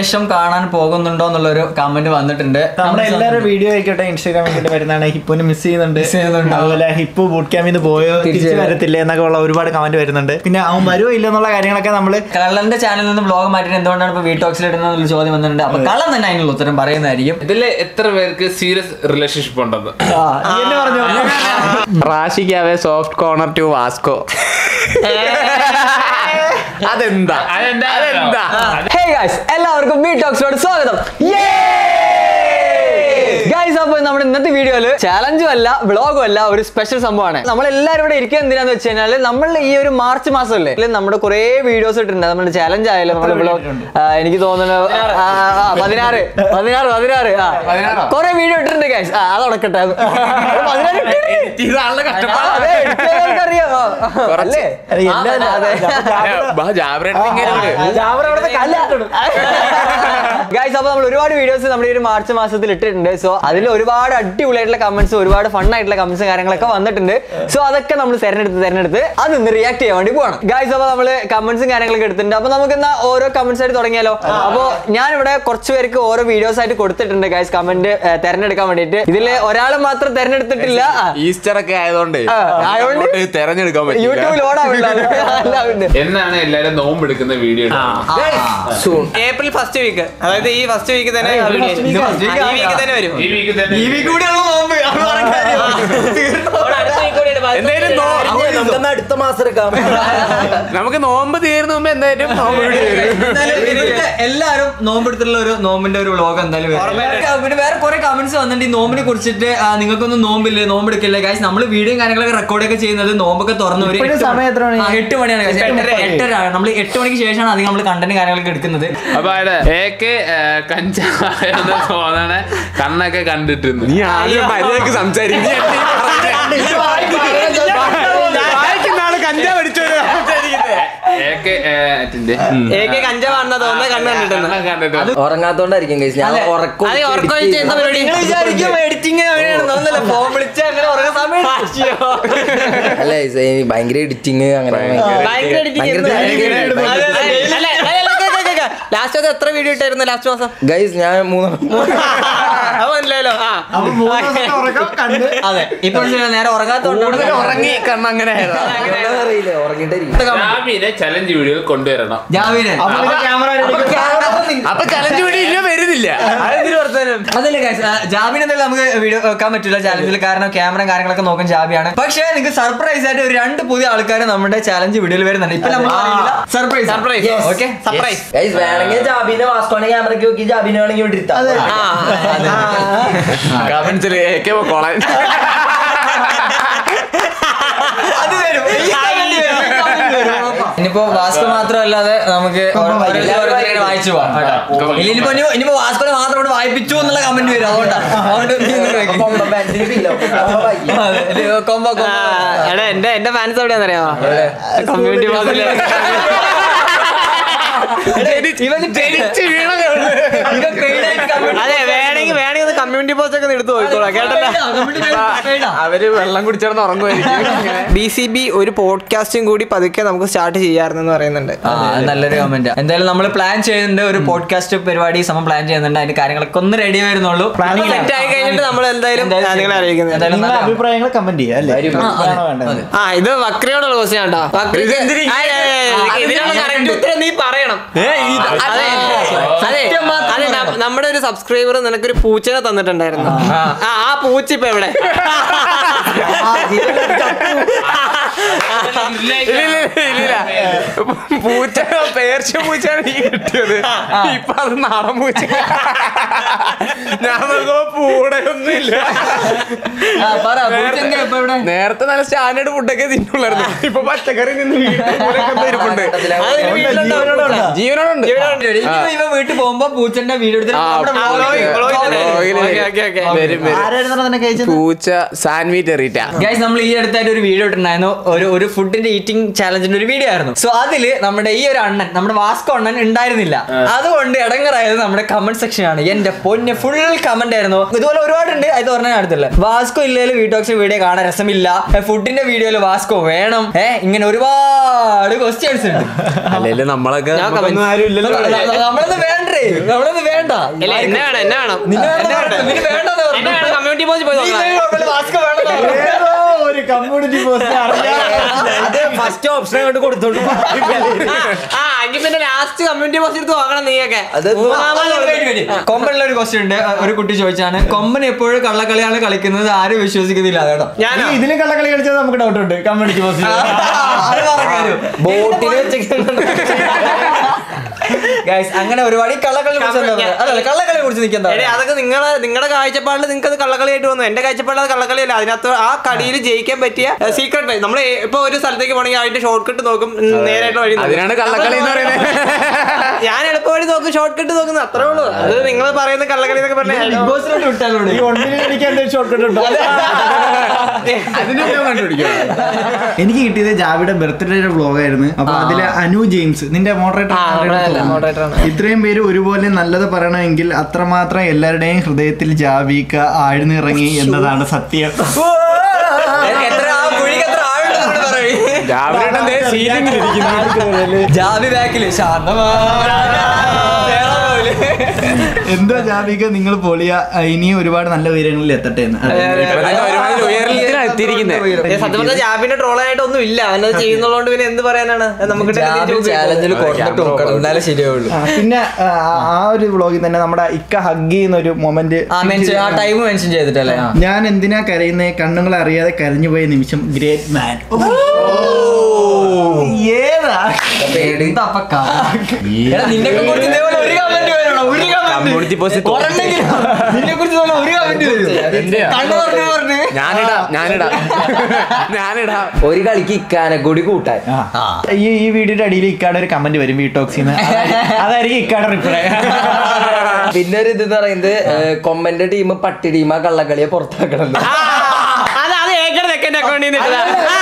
ശേഷം കാണാൻ പോകുന്നുണ്ടോ എന്നുള്ളൊരു കമന്റ് വന്നിട്ടുണ്ട് നമ്മുടെ എല്ലാവരും വീഡിയോ ആയിക്കോട്ടെ ഇൻസ്റ്റാഗ്രാമിൽ വരുന്നതാണ് ഹിപ്പുനെ മിസ് ചെയ്യുന്നുണ്ട് Miss ചെയ്യുന്നുണ്ട്. അതുപോലെ ഹിപ്പു ബൂട്ട് ക്യാമ്പിൽ നിന്ന് പോയോ തിരിച്ചു വരത്തില്ല എന്നൊക്കെ ഉള്ള ഒരുപാട് കമന്റ് വരുന്നുണ്ട് പിന്നെ അവൻ വരുമോ ഇല്ല എന്നുള്ള കാര്യങ്ങളൊക്കെ നമ്മള് കള്ളന്റെ ചാനലിൽ നിന്ന് ബ്ലോഗ് മാറ്റിയിട്ട് എന്തുകൊണ്ടാണ് ഇപ്പൊ വീട്ടോക്സിൽ ഇടുന്ന ചോദ്യം വന്നിട്ടുണ്ട് അപ്പൊ കള്ളൻ തന്നെ അതിനുള്ള ഉത്തരം പറയുന്നതായിരിക്കും ഇതില് എത്ര പേർക്ക് സീരിയസ് റിലേഷൻഷിപ്പ് ഉണ്ടെന്ന് ആ, നീ എന്നെ പറഞ്ഞു റാഷിക്കാവേ സോഫ്റ്റ് കോർണർ ടു വാസ്കോ അതെന്താ അതെന്താ? അതെന്താ ഹേ ഗൈസ് എല്ലാവർക്കും ബി ടോക്സിലോട് സ്വാഗതം ഗൈസ് അപ്പൊ നമ്മുടെ ഇന്നത്തെ വീഡിയോയില് ചാലഞ്ചും അല്ല വ്ളോഗും അല്ല ഒരു സ്പെഷ്യൽ സംഭവമാണ് നമ്മൾ എല്ലാവരും ഇവിടെ ഇരിക്കുക എന്തിനാന്ന് വെച്ച് കഴിഞ്ഞാൽ നമ്മൾ ഈ ഒരു മാർച്ച് മാസമല്ലേ ഇതില് നമ്മുടെ കുറെ വീഡിയോസ് ഇട്ടിട്ടുണ്ട് നമ്മുടെ ചാലഞ്ച് ആയാലും നമ്മുടെ വ്ളോഗ് എനിക്ക് തോന്നുന്നു ആ, ആ, പതിനാറ് പതിനാറ് പതിനാറ് ആ കുറെ വീഡിയോ ഇട്ടിട്ടുണ്ട് ഗൈസ് ആ അത് ഉടക്കട്ടെ അത് പതിനാറ് ഇട്ടിട്ടുണ്ട്. ഇതാണല്ലോ ആ, കഷ്ടപ്പാട് അതെ, ഇട്ടവർക്ക് അറിയാം. ആ, അല്ലേ അല്ല, ആ, എല്ലാ- അതെ. ജാവർ അവിടുത്തെ കല്ലിട്ടു ഗൈസ് അപ്പൊ നമ്മൾ ഒരുപാട് വീഡിയോസ് നമ്മുടെ ഈ ഒരു മാർച്ച് മാസത്തിൽ ഇട്ടിട്ടുണ്ട് സോ അതിൽ ഒരുപാട് അടിപൊളിയായിട്ടുള്ള കമന്റ്സ് ഒരുപാട് ഫൺ ആയിട്ടുള്ള കമന്റ്സ് കാര്യങ്ങളൊക്കെ വന്നിട്ടുണ്ട് സോ അതൊക്കെ നമ്മൾ തെരഞ്ഞെടുത്ത് തെരഞ്ഞെടുത്ത് അത് ഇന്ന് റിയാക്ട് ചെയ്യാൻ വേണ്ടി പോകണം ഗൈസ് അപ്പൊ നമ്മള് കമന്റ്സും കാര്യങ്ങളൊക്കെ എടുത്തിട്ടുണ്ട് അപ്പൊ നമുക്ക് എന്നാ ഓരോ കമന്റ്സ് ആയിട്ട് തുടങ്ങിയാലോ അപ്പൊ ഞാൻ ഇവിടെ കുറച്ച് പേർക്ക് ഓരോ വീഡിയോസ് ആയിട്ട് കൊടുത്തിട്ടുണ്ട് ഗൈസ് കമന്റ് തെരഞ്ഞെടുക്കാൻ വേണ്ടിയിട്ട് ഇതില് ഒരാൾ മാത്രം തെരഞ്ഞെടുത്തിട്ടില്ല ആ, ഈസ്റ്റർ ഒക്കെ ആയതുകൊണ്ട് ആ, ആയതുകൊണ്ട് അങ്ങോട്ട് തെരഞ്ഞെടുക്കാൻ പറ്റില്ല യൂട്യൂബിൽ ഓടാവില്ല എന്നാണ് എല്ലാരും നോമ്പ് എടുക്കുന്ന വീഡിയോ ഏപ്രിൽ ഫസ്റ്റ് വീക്ക് അതായത് ഈ ഫസ്റ്റ് വീക്ക് തന്നെ ഇത് video first ചെയ്യും. week ആ, ആ. ഈ വീക്ക് തന്നെ വരും ഈ വീക്ക് തന്നെ ഈ വീക്ക് കൂടിയുള്ള നോമ്പ് അത് പറഞ്ഞ കാര്യം. അവിടെ അടുത്ത week കൂടി ഉണ്ട്. ബാക്കി എന്തായാലും നോ- അടുത്ത മാസം എടുക്കാം നമുക്ക് നോമ്പ് തീരുന്ന മുമ്പ് എന്തായാലും നോമ്പ് വീഡിയോ വരും. എന്തായാലും ഇതിന്റെ എല്ലാരും നോമ്പെടുത്തുള്ള ഒരു നോമ്പിന്റെ ഒരു വ്ലോഗ് എന്തായാലും വരും. പിന്നെ വേറെ കുറെ കമന്റ്സ് വന്നിട്ട് ഈ നോമ്പിനെ കുറിച്ചിട്ട് ആ, നിങ്ങൾക്കൊന്നും നോമ്പില്ലേ നോമ്പെടുക്കില്ലേ ഗൈസ് നമ്മൾ വീഡിയോയും കാര്യങ്ങളൊക്കെ റെക്കോർഡ് ഒക്കെ ചെയ്യുന്നത് നോമ്പൊക്കെ തുറന്നു ഒരു ഇപ്പോഴും എട്ട് സമയം എത്ര മണി? ആ, എട്ട് മണിയാണ് guys. എട്ടര എട്ടര നമ്മൾ എട്ട് മണിക്ക് ശേഷമാണ് അധികം നമ്മൾ കണ്ടന്റ് കാര്യങ്ങളൊക്കെ എടുക്കുന്നത് അപ്പൊ അവിടെ ഏക്ക് കഞ്ചാവെന്ന് തോന്നണ കണ്ണൊക്കെ കണ്ടിട്ടിരുന്നു നീ ആദ്യം മര്യാദക്ക് സംസാരിക്കും നീ എന്താ ഈ പറയുന്നത്? വായിക്കുന്ന ആള് കഞ്ചാവ് അടിച്ചോണ്ട് സംസാരിക്കുന്നേ. ഏക്ക് അതിന്റെ AK കഞ്ചാവാണെന്നാ തോന്നുന്നത് കണ്ണ് കണ്ടിട്ടുണ്ട് കണ്ണൊക്കെ കണ്ടിട്ട് ഉറങ്ങാത്തോണ്ടായിരിക്കും guys. ഞാൻ ഉറക്കം അത് ഉറക്കം ഒഴിച്ച് എന്താ പരിപാടി നിങ്ങൾ വിചാരിക്കും എഡിറ്റിംഗ് ഒന്നല്ല ഫോൺ വിളിച്ച് അങ്ങനെ ഉറങ്ങാൻ സമയം അല്ല guys, ഈ ഭയങ്കര എഡിറ്റിങ് അങ്ങനെ ഭയങ്കര editing ഭയങ്കര ആയിരുന്നു. അതെ, അതെ. അല്ല, അല്ല, അല്ല, കേക്ക്, കേക്ക്, കേക്ക്. ലാസ്റ്റ് മാസം എത്ര വീഡിയോ ഇട്ടായിരുന്നു ലാസ്റ്റ് മാസം ഗൈസ് ഞാൻ മൂന്ന് അത് മനസ്സിലായല്ലോ ആ അപ്പൊ മൂന്ന് ദിവസത്തെ ഉറക്കം കണ്ട് അതെ ഇപ്പൊ നേരെ ഉറങ്ങാത്തോണ്ടാണ് ഉറങ്ങി കണ്ണങ്ങനെ ആയതാ. അറിയില്ല ഉറങ്ങിട്ടായിരിക്കും ജാമീനെ ചലഞ്ച് വീഡിയോ കൊണ്ടുവരണം ജാവിനെ ക്യാമറ അപ്പൊ ചലഞ്ച് വീഡിയോ ഇല്ല വരുന്നില്ല അതല്ലേ guys, ആ, ജാബിന് എന്തായാലും നമുക്ക് വീഡിയോ വെക്കാൻ പറ്റില്ല ചാലഞ്ചിൽ കാരണം ക്യാമറയും കാര്യങ്ങളൊക്കെ നോക്കാൻ ജാബിയാണ് പക്ഷേ നിങ്ങൾക്ക് സർപ്രൈസ് ആയിട്ട് ഒരു രണ്ട് പുതിയ ആൾക്കാർ നമ്മുടെ ചാലഞ്ച് വീഡിയോയിൽ വരുന്നുണ്ട് ഇപ്പൊ നമ്മൾ surprise surprise okay surprise guys വേണമെങ്കിൽ ജാബിനെ വാസ്കോണെ ക്യാമറയ്ക്ക് നോക്കി ജാബിനെ വേണമെങ്കിൽ വിട്ടിരുത്താം കമന്റ്സിൽ ഏക്കെ കൊളാൻ അത് വരും ഈ comment വരും, ഈ comment വരും, ഉറപ്പാ. ഇനിയിപ്പോ വാസ്കോ മാത്രമല്ലാതെ നമുക്ക് ഓരോരുത്തരും ഇങ്ങനെ വായിച്ചു പോവാം കേട്ടോ. ഇല്ല ഇനിയിപ്പോ ഇനി- ഇനിയിപ്പോ വാസ്കോനെ മാത്രം ഇവിടെ വായിപ്പിച്ചു എന്നുള്ള കമന്റ് വരും അതുകൊണ്ടാണ് അതുകൊണ്ട് നീ ഇങ്ങനെ വെക്ക്. അതെ, ഇത് കൊമ്പ കൊമ്പ എടാ എന്റെ എന്റെ ഫാൻസ് എവിടെയാണെന്നറിയാമോ കമ്മ്യൂണിറ്റി ബോക്സില് ഇവന് ജനിച്ച് വീണതേ ഉള്ളൂ. ഇവൻ paid ആയിട്ട് comment അതെ വേണമെങ്കിൽ വേണമെങ്കിൽ ഒന്ന് കമ്മ്യൂണിറ്റി പോസ്റ്റ് ഒക്കെ ഒന്ന് എടുത്തു പോയിക്കോളാം കേട്ടല്ലോ Comment paid ആ. അവര് വെള്ളം കുടിച്ചിടന്ന് ഉറങ്ങുമായിരിക്കും ബി സി ബി ഒരു പോഡ്കാസ്റ്റും കൂടി പതുക്കെ നമുക്ക് സ്റ്റാർട്ട് ചെയ്യാറുണ്ടെന്ന് പറയുന്നുണ്ട് ആ, അത് നല്ലൊരു കമന്റ് എന്തായാലും നമ്മൾ പ്ലാൻ ചെയ്യുന്നുണ്ട് ഒരു പോഡ്കാസ്റ്റ് പരിപാടി സമയം പ്ലാൻ ചെയ്യുന്നുണ്ട് അതിന്റെ കാര്യങ്ങളൊക്കെ ഒന്ന് റെഡി വരുന്നുള്ളൂ സെറ്റ് ആയി കഴിഞ്ഞിട്ട് നമ്മൾ എന്തായാലും എന്തായാലും നിങ്ങളെ അറിയിക്കുന്നത് എന്തായാലും നിങ്ങളുടെ നല്ല അഭിപ്രായങ്ങൾ കമന്റ് ചെയ്യാം അല്ലേ ഇതാണോ വേണ്ടത് ആ ഇത് വക്രയോടുള്ള ക്വസ്റ്റ്യൻ ആട്ടോ വക്രി- ഇതെന്തിന് ആ, ആ, ആ, ആ, ഇതിനുള്ള കറക്റ്റ് ഉത്തരം നീ പറയണം അതെ അതെ അതെ ന- നമ്മുടെ ഒരു സബ്സ്ക്രൈബർ നിനക്കൊരു പൂച്ചനെ തന്നിട്ടുണ്ടായിരുന്നു ആ ആ പൂച്ച ഇപ്പൊ എവിടെ ഇല്ല, ഇല്ല, ഇല്ല. പൂച്ച പേർച്ച പൂച്ചയാണ് ഈ കിട്ടിയത് ഇപ്പൊ അത് നാടൻ പൂച്ച ഞാൻ നോക്കുമ്പോ പൂടയൊന്നുമില്ല ആ, പറ, പൂച്ചെങ്ക ഇപ്പൊ ഇവിടെ? നേരത്തെ നല്ല സ്റ്റാൻഡേർഡ് ഫുഡൊക്കെ തിന്നുള്ളായിരുന്നു ഇപ്പൊ പച്ചക്കറി നിന്ന് വീട്ടിൽ കൂടെയൊക്കെ ഇരിപ്പുണ്ട് അത് ഇനി വീട്ടിലുണ്ടാവുന്നതുകൊണ്ടാ. ജീവനോടുണ്ട് ഇനിയിപ്പോ ഇവ വീട്ടിൽ പോകുമ്പോ പൂച്ചന്റെ വീഡിയോ എടുത്തിട്ട് ആ, നമ്മുടെ ആ, vlog- vlog- vlog vlog- തന്നെ. vlog- okay, okay, okay. വരും വരും ആരായിരുന്നു തന്നെ കഴിച്ചത് പൂച്ച സാൻഡ്വിച്ച് എറിയിട്ട ഗൈസ് നമ്മൾ ഈ അടുത്തായിട്ട് ഒരു വീഡിയോ ഇട്ടിട്ടുണ്ടായിരുന്നു ഒരു ഒരു ഫുഡിന്റെ ഈറ്റിംഗ് ചാലഞ്ചിന്റെ ഒരു വീഡിയോ ആയിരുന്നു സോ അതില് നമ്മുടെ ഈ ഒരു അണ്ണൻ നമ്മുടെ വാസ്കോ അണ്ണൻ ഉണ്ടായിരുന്നില്ല അതുകൊണ്ട് ഇടങ്ങറായത് നമ്മുടെ കമന്റ് സെക്ഷൻ ആണ് എന്റെ പൊന്നെ ഫുൾ കമന്റ് ആയിരുന്നു ഇതുപോലെ ഒരുപാടുണ്ട് അത് പറഞ്ഞാൽ അടുത്തില്ല വാസ്കോ ഇല്ലെങ്കിൽ വീട്ടോക്സ് വീഡിയോ കാണാൻ രസമില്ല ഫുഡിന്റെ വീഡിയോയിൽ വാസ്കോ വേണം ഏ ഇങ്ങനെ ഒരുപാട് ക്വസ്റ്റ്യൻസ് ഉണ്ട് അല്ലെങ്കിൽ നമ്മളൊക്കെ ഞാൻ നമുക്കൊന്നും comment- ആരും ഇല്ലല്ലോ നമ്മളൊന്നും വേണ്ടേ നമ്മളത് വേണ്ട ഇല്ല എന്നെ വേണം എന്നെ വേണം നിന്നെ വേണ്ട, എന്നെ വേണം. നിന്നെ വേണ്ടെന്ന് പറഞ്ഞു. എന്നെ വേണം കമ്മ്യൂണിറ്റി പോസ്റ്റ് പോയി നീ നോക്കാം ഇല്ലെങ്കിൽ കുഴപ്പമില്ല, മാസ്ക് വേണമെന്ന് പറഞ്ഞു. ഏതോ ഒരു കമ്മ്യൂണിറ്റി പോസ്റ്റ് അത് ഫസ്റ്റ് ഓപ്ഷൻ അങ്ങോട്ട് കൊടുത്തോണ്ട് ആ, ആ എങ്കിൽ പിന്നെ ലാസ്റ്റ് കമ്മ്യൂണിറ്റി പോസ്റ്റ് എടുത്ത് നോക്കണം നീയൊക്കെ അത് മൂന്നാമത് കൊടുത്തു. കൊമ്പനുള്ള ഒരു ക്വസ്റ്റ്യൻ ഉണ്ട് ഒരു കുട്ടി ചോദിച്ചാണ് കൊമ്പൻ എപ്പോഴും കള്ളക്കളിയാണ് കളിക്കുന്നത് ആരും വിശ്വസിക്കുന്നില്ല കേട്ടോ ഞാനോ ഇതിലും കള്ളക്കളി കളിച്ചത് നമുക്ക് ഡൗട്ട് ഉണ്ട് കമ്മ്യൂണിറ്റി പോസ്റ്റ് ബോട്ടിൽ ഗൈസ് അങ്ങനെ ഒരുപാട് ഈ കള്ളക്കളി കുറിച്ച് എന്താ പറയുക? അതല്ല കള്ളക്കളി കുറിച്ച് നിൽക്കാൻ എടേ, അതൊക്കെ നിങ്ങളെ നിങ്ങളുടെ കാഴ്ചപ്പാടിൽ നിങ്ങൾക്ക് അത് കള്ളക്കളിയായിട്ട് വന്നു എന്റെ കാഴ്ചപ്പാടിൽ അത് കള്ളക്കളിയല്ല അതിനകത്ത് ആ കളിയിൽ ജയിക്കാൻ പറ്റിയ സീക്രട്ട് നമ്മൾ ഇപ്പൊ ഒരു സ്ഥലത്തേക്ക് പോകണമെങ്കിൽ അതിന്റെ ഷോർട്ട് കട്ട് നോക്കും ഉം, നേരായിട്ട് വഴി നോക്കും. അതിനാണ് കള്ളക്കളി എന്ന് പറയുന്നത് ഞാൻ എളുപ്പ വഴി നോക്കും ഷോർട്ട് കട്ട് നോക്കുന്നത് അത്രേ ഉള്ളൂ അത് നിങ്ങൾ പറയുന്ന കള്ളക്കളി എന്നൊക്കെ ബിഗ് പറഞ്ഞാൽ ബോസിലോട്ട് വിട്ടാലോട് ഈ ഒന്നിന് എനിക്ക് എന്തെങ്കിലും ഷോർട്ട് കട്ട് ഉണ്ടോ അതിന് ഉപയോഗം കണ്ടുപിടിക്കണം എനിക്ക് കിട്ടിയത് ജാവിയുടെ ബർത്ത്ഡേയുടെ വ്ളോഗായിരുന്നു അപ്പൊ അതില് അനു ജെയിംസ് നിന്റെ മോഡറേറ്റർ moderator ആണ്. ഇത്രയും പേര് ഒരുപോലെ നല്ലത് പറയണമെങ്കിൽ അത്രമാത്രം എല്ലാവരുടെയും ഹൃദയത്തിൽ ജാവിക്ക ആഴ്ന്നിറങ്ങി എന്നതാണ് സത്യം എത്ര ആ കുഴിക്ക് എത്ര ആഴുണ്ടെന്ന് പറയും രാവിലെ സീലിംഗിൽ ഇരിക്കുന്നു ജാതി ബാക്കില് എന്തോ ജാവിക നിങ്ങൾ പൊളിയ ഇനിയും ഒരുപാട് നല്ല ഉയരങ്ങളിൽ എത്തട്ടെ എന്ന് ഇപ്പൊ തന്നെ ഒരുമാതിരി ഉയരത്തിലാണ് എത്തിയിരിക്കുന്നത് ഏ, സത്യം പറഞ്ഞാൽ ജാബിന്റെ ട്രോളായിട്ട് ഒന്നും ഇല്ല അവനത് ചെയ്യുന്നതുകൊണ്ട് പിന്നെ എന്ത് പറയാനാണ് നമുക്ക് ചാലഞ്ചിൽ കുറഞ്ഞിട്ട് നോക്കണം എന്നാലേ ശരിയാവുള്ളൂ ആ, പിന്നെ ആ, ആ ഒരു വ്ളോഗിൽ തന്നെ നമ്മുടെ ഇക്ക ഹഗ് ചെയ്യുന്ന ഒരു മൊമെന്റ് ആ മെൻഷൻ ആ ടൈം മെൻഷൻ ചെയ്തിട്ടല്ലേ ആ. ഞാൻ എന്തിനാ കരയുന്നത് കണ്ണുങ്ങൾ അറിയാതെ കരഞ്ഞു പോയ നിമിഷം ഗ്രേറ്റ് മാൻ ഏതാ എന്താ നിന്നെ കുറിച്ച് ഇതേപോലെ ഒരു കമന്റ് വരണോ ഒരു കമ്മ്യൂണിറ്റി പോസ്റ്റ് നിന്നെ കുറിച്ച് ഒരു കമന്റ് വരും എന്റെയാ? കണ്ണു പറഞ്ഞു പറഞ്ഞു ഞാനിടാ ഞാനിടാ ഞാനിടാ ഒരു കളിക്ക് ഇക്കാനെ കൂടി കൂട്ടാൻ ഈ ഈ വീഡിയോയുടെ അടിയിൽ ഇക്കാടെ ഒരു കമന്റ് വരും വീട്ടോക്സിന്ന് അതായിരിക്കും ഇക്കാടെ റിപ്ലൈ പിന്നെ ഒരു ഇത് പറയുന്നത് കൊമ്പന്റെ ടീം പട്ടി ടീമാ കള്ളക്കളിയെ പുറത്താക്കണം അത് അത് ഏക്കർ സെക്കൻഡ് അക്കൗണ്ടിൽ നിന്ന്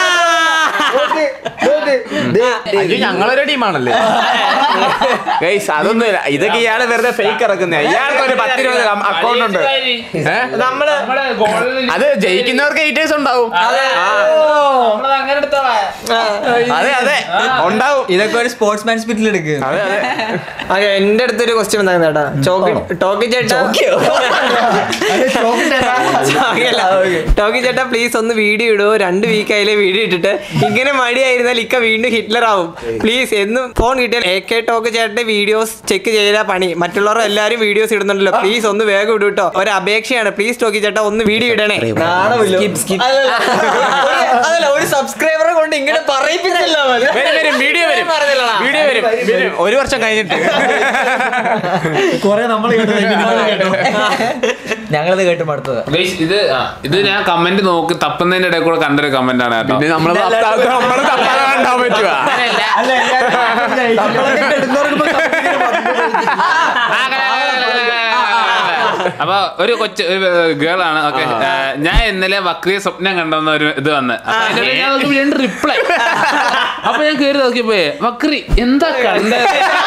അയ്യോ ഞങ്ങളൊരു ടീമാണല്ലേ ഗൈസ് അതൊന്നുമില്ല ഇതൊക്കെ ഇയാള് വെറുതെ ഫേക്ക് ഇറക്കുന്ന ഇയാൾക്ക് ഒരു പത്തിരുപത് അക്കൗണ്ട് ഉണ്ട് ഏ? നമ്മള് നമ്മളെ ഗോളിൽ അത് ജയിക്കുന്നവർക്ക് ഏറ്റേഴ്സ് ഉണ്ടാവും ആ, നമ്മളത് അങ്ങനെ എടുത്തോളാം അതെ അതെ ഉണ്ടാവും ഇതൊക്കെ ഒരു സ്പോർട്സ്മാൻ സ്പിരിറ്റിൽ എടുക്കുക അതെ അതെ അതെ എന്റെ അടുത്തൊരു ക്വസ്റ്റ്യൻ വന്നായിരുന്നു ചേട്ടാ ചോക്കി ടോക്കി ചേട്ടാ ചോക്കിയല്ല. ടോക്കി ചേട്ടാ പ്ലീസ് ഒന്ന് വീഡിയോ ഇടുവോ രണ്ട് വീക്ക് ആയാലേ വീഡിയോ ഇട്ടിട്ട് ഇങ്ങനെ മടിയായിരുന്നാൽ ഇക്ക വീണ്ടും ഹിറ്റ്ലർ ആവും പ്ലീസ് എന്നും ഫോൺ കിട്ടിയാൽ എ കെ ടോക്ക് ചേട്ടന്റെ വീഡിയോസ് ചെക്ക് ചെയ്താ പണി മറ്റുള്ളവർ എല്ലാരും വീഡിയോസ് ഇടുന്നുണ്ടല്ലോ പ്ലീസ് ഒന്ന് വേഗം ഇടൂ കേട്ടോ ഒരു അപേക്ഷയാണ് പ്ലീസ് ടോക്കി ചേട്ടാ ഒന്ന് വീഡിയോ ഇടണേ അല്ലല്ല, ഒരു- അതല്ല ഒരു സബ്സ്ക്രൈബറെ കൊണ്ട് ഇങ്ങനെ പറയിപ്പിച്ചില്ല പോലെ. വരും വരും വീഡിയോ വരും പറഞ്ഞില്ലടാ. വീഡിയോ വരും വരും. ഒരു വർഷം കഴിഞ്ഞിട്ട് കൊറേ നമ്മൾ ഞങ്ങളത് കേട്ട് മടുത്തത് Guys, ഇത് ആ, ഇത് ഞാൻ കമന്റ് നോക്കി തപ്പുന്നതിന്റെ ഇടയിൽ കൂടെ കണ്ടൊരു കമന്റ് ആണ് കേട്ടോ പിന്നെ നമ്മള് നമ്മള് തപ്പാതെ കണ്ടാൻ പറ്റുവാ അപ്പൊ ഒരു കൊച്ചു ഒരു ഗേൾ ആണ് ഓക്കെ ഞാൻ ഇന്നലെ വക്രിയ സ്വപ്നം കണ്ടെന്ന ഒരു ഇത് വന്ന് അപ്പൊ അതിന്റെ ഇടയിൽ ഞാൻ നോക്കിയപ്പോ രണ്ട് റിപ്ലൈ അപ്പൊ ഞാൻ കേറി നോക്കിയപ്പോയെ വക്രി എന്താ കണ്ടത്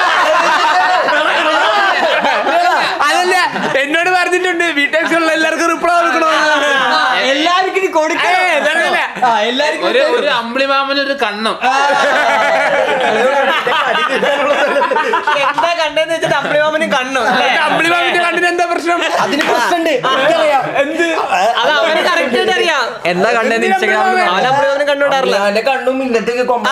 അതല്ല എന്നോട് പറഞ്ഞിട്ടുണ്ട് വീട്ടുകാർക്കുള്ള എല്ലാവർക്കും റിപ്ലൈ കൊടുക്കണോ എല്ലാവർക്കും ഇത് കൊടുക്കണം. ഏയ്, അതല്ല. ആ, എല്ലാവർക്കും ഒരു ഒരു അമ്പിളിമാമന് ഒരു കണ്ണും എന്താ കണ്ടെന്ന് വെച്ചിട്ട് അമ്പിളിമാമനും കണ്ണു അല്ലേ? അമ്പിളിമാമിന്റെ കണ്ടിന് എന്താ പ്രശ്നം അതിന് പ്രശ്നമുണ്ട് എന്ത് അത് അവന് കറക്റ്റ് ആയിട്ട് അറിയാം എന്താ കണ്ടെന്ന് ഇൻസ്റ്റാഗ്രാമിൽ അവൻ അമ്പിളിമാമനും കണ്ടുവിടാറില്ല അവന്റെ കണ്ണും ഇങ്ങനത്തേക്ക് കൊമ്പ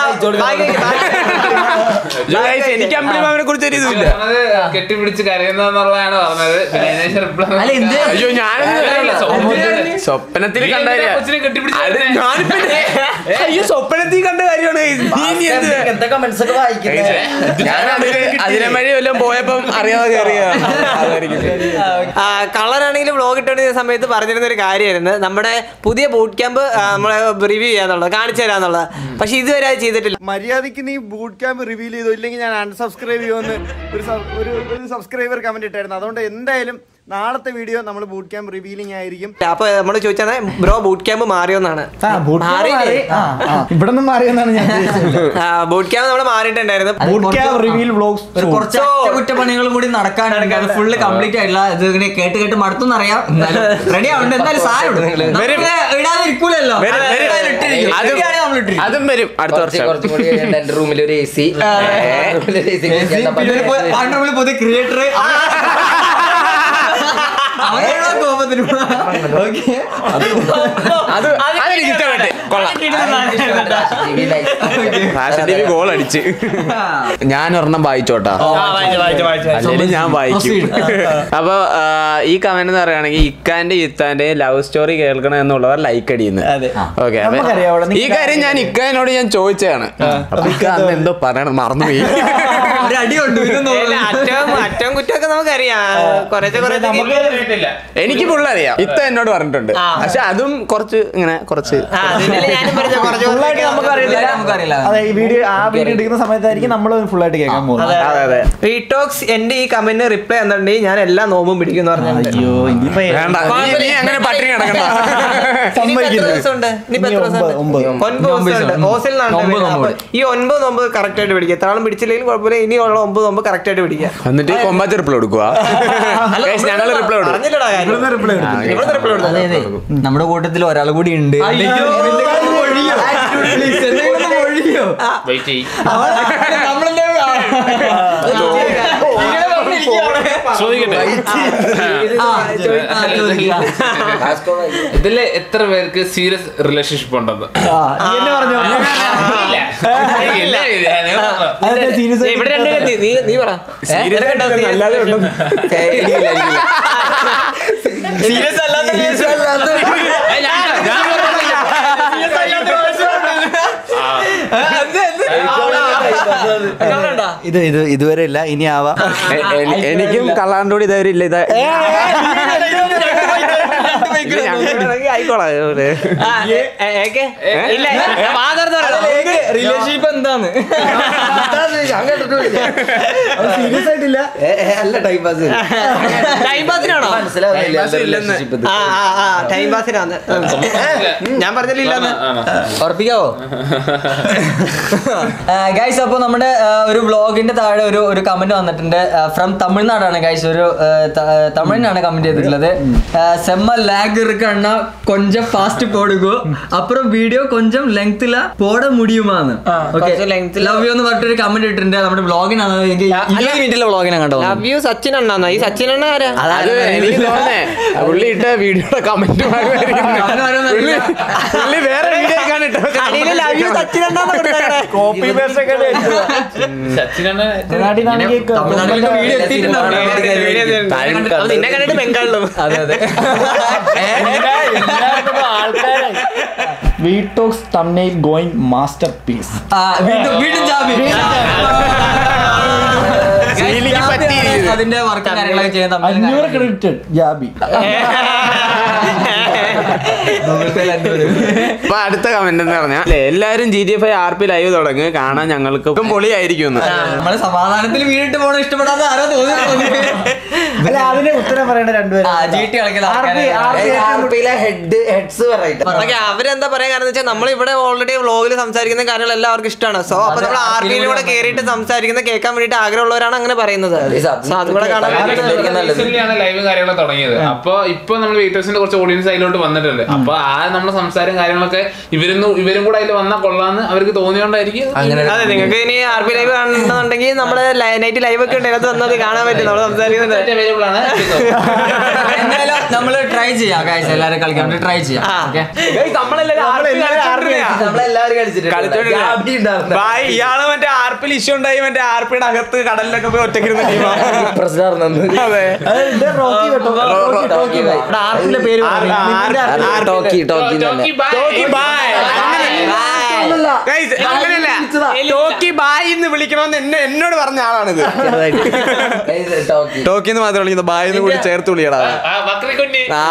Guys, എനിക്ക് അമ്പിളിമാമിനെ കുറിച്ച് ഒരു ഇതുമില്ല പറഞ്ഞത് കെട്ടിപ്പിടിച്ച് കരയുന്നതെന്നുള്ളതാണ് പറഞ്ഞത് പിന്നെ അതിനുശേഷം reply അല്ല, എന്ത്? അയ്യോ ഞാനൊന്നും സ്വപ്നത്തിൽ കണ്ട കാര്യാ. കൊച്ചിനെ കെട്ടിപ്പിടിച്ച് അത് കരയുന്നെ. ഞാനിപ്പോ അയ്യോ സ്വപ്നത്തിൽ കണ്ട കാര്യമാണ് guys. നീ ഇനി എന്ത് ഇങ്ങനത്തെ കമന്റ്സ് ഒക്കെ വായിക്കുന്നത് ഞാൻ അതിന് അതിനെ വഴി വല്ലതും പോയപ്പം അറിയാതെ കയറിയ അതായിരിക്കും കളറാണെങ്കിൽ വ്ളോഗ് ഇട്ടുകൊണ്ടിരുന്ന സമയത്ത് പറഞ്ഞിരുന്ന ഒരു കാര്യമായിരുന്നു നമ്മുടെ പുതിയ ബൂട്ട് ക്യാമ്പ് നമ്മളെ റിവ്യൂ ചെയ്യാന്നുള്ളത് കാണിച്ചു തരാന്നുള്ളത് പക്ഷെ ഇതുവരെ അത് ചെയ്തിട്ടില്ല മര്യാദക്ക് നീ ബൂട്ട് ക്യാമ്പ് റിവീൽ ചെയ്തോ ഇല്ലെങ്കിൽ ഞാൻ അൺസബ്സ്ക്രൈബ് ചെയ്യുമെന്ന് ഒരു sub- ഒരു ഒരു സബ്സ്ക്രൈബർ കമന്റ് ഇട്ടായിരുന്നു അതുകൊണ്ട് എന്തായാലും നാളത്തെ വീഡിയോ നമ്മൾ ബൂട്ട് ക്യാമ്പ് റിവീലിംഗ് ആയിരിക്കും അപ്പൊ നമ്മൾ ചോദിച്ചാണ് ബ്രോ ബൂട്ട് ക്യാമ്പ് മാറിയോന്നാണ് മാറിയില്ലേ? ഇവിടെ നിന്നും മാറിയെന്നാണ് ഞാൻ ഉദ്ദേശിച്ചത് ബൂട്ട് ക്യാമ്പ് നമ്മൾ മാറിയിട്ടുണ്ടായിരുന്നു ബൂട്ട് ക്യാമ്പ് റിവീൽ വ്ളോഗ്സ് ഒരു കുറച്ച് അറ്റകുറ്റപ്പണികളും കൂടി നടക്കാനുണ്ട് അത് ഫുള്ള് കംപ്ലീറ്റ് ആയിട്ടില്ല ഇത് ഇങ്ങനെ കേട്ട് കേട്ട് മടുത്തെന്ന് അറിയാം റെഡി ആവുന്നുണ്ട് എന്തായാലും സാധനം ഇടാതിരിക്കൂലല്ലോ വരും, വരും. എന്തായാലും ഇട്ടിരിക്കും. അതും- ഇട്ടിരിക്കുകയാണെങ്കിൽ നമ്മൾ ഇട്ടിരിക്കും. അതും വരും അടുത്ത കുറച്ച് വർഷം കുറച്ചും കൂടി കഴിഞ്ഞിട്ട് എന്റെ റൂമിൽ ഒരു എ സി പിന്നെ ഒരു പു- ആണ്ട് നമ്മള് പുതിയ ക്രിയേറ്റർ അവനുള്ള കോപത്തിന് ഓക്കെ അത് അതെനിക്ക് ഇഷ്ടപ്പെട്ടു കൊള്ളാം ഫാഷൻ ടി വി ഗോൾ അടിച്ച് ഞാൻ ഒരെണ്ണം വായിച്ചോട്ടാ അല്ലെങ്കിൽ ഞാൻ വായിക്കും അപ്പൊ ആ, ഈ കമന്റ് എന്ന് പറയുകയാണെങ്കിൽ ഇക്കാന്റെ ഇത്താന്റെ ലവ് സ്റ്റോറി കേൾക്കണം എന്നുള്ളവർ ലൈക്ക് അടിയുന്നു ഓക്കെ നമുക്കറിയാം, അവിടെ ഈ കാര്യം ഞാൻ ഇക്കാനോട് ഞാൻ ചോദിച്ചതാണ് അപ്പൊ ഇക്ക അന്ന് എന്തോ പറയണം മറന്നുപോയി ഒരു അടിയുണ്ട് ഇതൊന്നും ഇല്ല, അറ്റവും അറ്റവും കുറ്റമൊക്കെ നമുക്കറിയാം കുറച്ച് കുറച്ച് എനിക്ക് പുള്ളറിയാം ഇത്ത എന്നോട് പറഞ്ഞിട്ടുണ്ട് പക്ഷെ അതും കുറച്ച് ഇങ്ങനെ കുറച്ച് ആ, അതിനല്ലേ ഞാനും പറഞ്ഞത് കുറച്ച് ഫുള്ളായിട്ട് കുറച്ച് നമുക്കറിയത്തില്ല നമുക്കറിയില്ല അതെ ഈ വീഡിയോ ആ വീഡിയോ എടുക്കുന്ന സമയത്തായിരിക്കും നമ്മൾ ഫുൾ ആയിട്ട് കേൾക്കാൻ പോകുന്നത് അതെ അതെ റീടോക്സ് എന്റെ ഈ കമന്റിന് റിപ്ലൈ തന്നിട്ടുണ്ടെങ്കിൽ ഞാൻ എല്ലാ നോമ്പും പിടിക്കുന്നു പറഞ്ഞിട്ടുണ്ട് അയ്യോ ഇനിയിപ്പോ വേണ്ട നീ- നീ അങ്ങനെ പട്ടിണി കിടക്കണ്ട ഇനിയിപ്പോ എത്ര ദിവസമുണ്ട്? ഇനിയിപ്പോ എത്ര ഇനി ഒമ്പത്, ദിവസമുണ്ട്? ഒമ്പത്. ഒൻപത് ദിവസമുണ്ട്. ഹോസ്റ്റലിൽ നിന്നാണ് ഒമ്പത് വരുന്നത്. നോമ്പ്. അപ്പൊ ഈ ഒൻപത് നോമ്പ് കറക്റ്റ് ആയിട്ട് പിടിക്കുക എത്ര ആളും പിടിച്ചില്ലെങ്കിലും കുഴപ്പമില്ല ഇനിയുള്ള ഒമ്പത് നോമ്പ് കറക്റ്റ് ആയിട്ട് പിടിക്കുക എന്നിട്ട് കൊമ്പാച്ച് റിപ്ലൈ കൊടുക്കുക ഞങ്ങൾ റിപ്ലൈ കൊടുക്കും പറഞ്ഞില്ലടാ കാര്യം. ഇവിടുന്ന് reply കൊടുത്തു. ആ, ഇവിടുന്ന് reply കൊടുത്തു. അതെ അതെ നമ്മുടെ കൂട്ടത്തിൽ ഒരാൾ കൂടി ഉണ്ട് എന്തെങ്കിലും ഒന്ന് ഒഴിയോ? Please, എന്തെങ്കിലും ഒന്ന് ഒഴിയോ? വെയിറ്റ് ചെയ്യും നമ്മളെന്താ ഇങ്ങനെ പറഞ്ഞിരിക്കുവാ അവിടെ. ചോദിക്കട്ടെ ആ, ചോദി- ആ, ചോദിക്കുക. ഇതില് എത്ര പേർക്ക് സീരിയസ് റിലേഷൻഷിപ്പ് ഉണ്ടെന്ന് ആ, നീ എന്നെ പറഞ്ഞോ ഇല്ല, ഇല്ല, ഞാൻ പറഞ്ഞു. സീരിയസ് ഇവിടെ രണ്ടുപേരും നീ- നീ- നീ പറ Serious ആയിട്ട് അല്ലാതെ ഉണ്ടെന്ന്. സീരിയസ് അല്ലാത്ത കേസ് ഏയ്, ഞാൻ- ഞാൻ പറഞ്ഞില്ല. ഇത് ഇത് ഇതുവരെ ഇല്ല ഇനി ആവാം എ- എനി- എനിക്കും കള്ളാണ്ടോടി ധൈര്യം ഇല്ല ഇതാ ആയിക്കോളാം ആ, ഏ, ഏ, ഏക്കെ? ഇല്ല വാ തുറന്ന് പറ. റിലേഷൻഷിപ്പ് എന്താണ് സീരിയസ് ആയിട്ടില്ല അല്ല ടൈം പാസ് ടൈം പാസിനാണോ മനസ്സിലാവുന്നില്ല ആ ആ ആ ടൈം പാസിനാന്ന് ഞാൻ പറഞ്ഞില്ലെന്ന് ആണ്. ഉറപ്പിക്കാവോ ഗൈസ് അപ്പോൾ നമ്മുടെ ആ, ഒരു വ്ളോഗിന്റെ താഴെ ഒരു ഒരു കമന്റ് വന്നിട്ടുണ്ട് ഫ്രം തമിഴ്നാടാണ് ഗൈസ് ഒരു ആ, ത- ആ, തമിഴിനാണ് കമന്റ് ചെയ്തിട്ടുള്ളത് ആ, സെമ്മ ലാഗ് ഇറുക്കണ്ണ കൊഞ്ചം ഫാസ്റ്റ് പോടുകോ അപ്പുറം വീഡിയോ കൊഞ്ചം ലെങ്തില പോട മുടിയുമാന്ന് ആ, കുറച്ച് length ല്. ലവ് യു എന്ന് പറഞ്ഞിട്ട് ഒരു കമന്റ് ഇട്ടിട്ടുണ്ട് നമ്മുടെ വ്ളോഗിനാണ് ഇരുപത് മിനിറ്റിലെ വ്ളോഗിനാണ് കണ്ടോ ലവ് യു സച്ചിൻ അണ്ണാന്നോ ഈ സച്ചിൻ അണ്ണ ആരാ അത് എനിക്ക് തോന്നേ പുള്ളി ഇട്ട വീഡിയോയുടെ കമന്റ് പുള്ളി വേറെ വീഡിയോ കാണിട്ടോ അടിയില് ലവ് യു സച്ചിൻ അണ്ണാന്ന് കൊടുത്തേക്കണേ. കോപ്പി പേസ്റ്റ് ഒക്കെ സച്ചിനാണ് തമിഴ്നാട്ടിലൊക്കെ വീഡിയോ എത്തിയിട്ടുണ്ടാവും അത് നിന്നെ കണ്ടിട്ട് ബംഗാളിലും അതെ അതെ വീട്ടോക്സ് തമ്നെയിൽ ഗോയിങ് മാസ്റ്റർ പീസ് ആ, വീണ്ടും വീണ്ടും ജാബി സീലിംഗ് പറ്റിയിരിക്കുന്നു. അതിന്റെ വർക്കും കാര്യങ്ങളൊക്കെ ചെയ്യാൻ അഞ്ഞൂറ് ക്രെഡിറ്റഡ് ജാബി അപ്പൊ അടുത്ത കമന്റ് എന്ന് പറഞ്ഞാൽ എല്ലാരും G T F I R P live തുടങ്ങി കാണാൻ ഞങ്ങൾക്ക് ഇപ്പം പൊളിയായിരിക്കും നമ്മള് സമാധാനത്തിൽ വീണിട്ട് പോണ ഇഷ്ടപ്പെടാത്ത ആരോ തോന്നി തോന്നി അല്ല അതിന് ഉത്തരം പറയേണ്ട രണ്ടുപേരും ആ, GT കളിക്കുന്ന RP, ആൾക്കാരെ. RP ആർപിയിലെ ഹെഡ് ഹെഡ്സ് പറയട്ടെ ഓക്കെ അവരെന്താ പറയാൻ കാരണം വെച്ചാൽ നമ്മൾ ഇവിടെ ഓൾറെഡി വ്ളോഗിൽ സംസാരിക്കുന്ന കാര്യങ്ങൾ എല്ലാവർക്കും ഇഷ്ടമാണ് സോ അപ്പൊ നമ്മൾ ആർ പിയിലും കൂടെ കയറിയിട്ട് സംസാരിക്കുന്ന കേൾക്കാൻ വേണ്ടിയിട്ട് ആഗ്രഹമുള്ളവരാണ് അങ്ങനെ പറയുന്നത് സോ അതും കൂടെ കാണാൻ വേണ്ടിയിട്ട് നല്ലത് ആണ് ലൈവും കാര്യങ്ങളൊക്കെ തുടങ്ങിയത് അപ്പൊ ഇപ്പൊ നമ്മൾ വീട്ടേഴ്സിന്റെ കുറച്ച് ഓഡിയൻസ് അതിലോട്ട് വന്നിട്ടുണ്ട് അപ്പൊ ആ നമ്മുടെ സംസാരം കാര്യങ്ങളൊക്കെ ഇവരൊന്നും ഇവരും കൂടെ അതിൽ വന്നാൽ കൊള്ളാന്ന് അവർക്ക് തോന്നിയോണ്ടായിരിക്കും അതെ നിങ്ങൾക്ക് ഇനി ആർ പി ലൈവ് കാണുന്നുണ്ടെങ്കിൽ നമ്മുടെ നൈറ്റ് ലൈവ് ഒക്കെ ഉണ്ട് അതിനകത്ത് വന്നത് കാണാൻ പറ്റും നമ്മൾ സംസാരിക്കുന്നത് അവൈലബിൾ ആണ് എന്തായാലും നമ്മള് ട്രൈ ചെയ്യാം guys. എല്ലാരും കളിക്കാൻ വേണ്ടി ട്രൈ ചെയ്യാം ആ. ഓക്കെ നമ്മളെല്ലാവരും കളിച്ചിട്ടുണ്ട് ഗാബി ഉണ്ടായിരുന്നു. ഭായ് ഇയാള് മറ്റേ ആർപ്പിൽ ഇഷ്യൂ ഉണ്ടായി മറ്റേ ആർപ്പിയുടെ അകത്ത് കടലിലൊക്കെ പോയി ഒറ്റക്കിരുന്ന ടീമാണ് പ്രശ്നമായിരുന്നു അന്ന്. അതെ റോക്കി കേട്ടോ റോക്കി ടോക്കി ഭായ്. ഇവിടെ ആർപ്പിലെ പേര് ആർ- പറഞ്ഞു. ആർ- നിന്റെ ആർ- ആർപ്പിലെ ടോക്കി ടോക്കി തന്നെ ടോക്കി ബൈ ടോക്കി ബൈ. Bye. Guys, അങ്ങനെയല്ല ടോക്കി ബായ് എന്ന് വിളിക്കണമെന്ന് എന്നെ എന്നോട് പറഞ്ഞ ആളാണിത് ടോക്കി എന്ന് മാത്രം വിളിക്കുന്നത് ബായ് എന്ന് കൂടി ചേർത്ത് വിളിയടാ ആ, വക്രിക്കുഞ്ഞി. ആ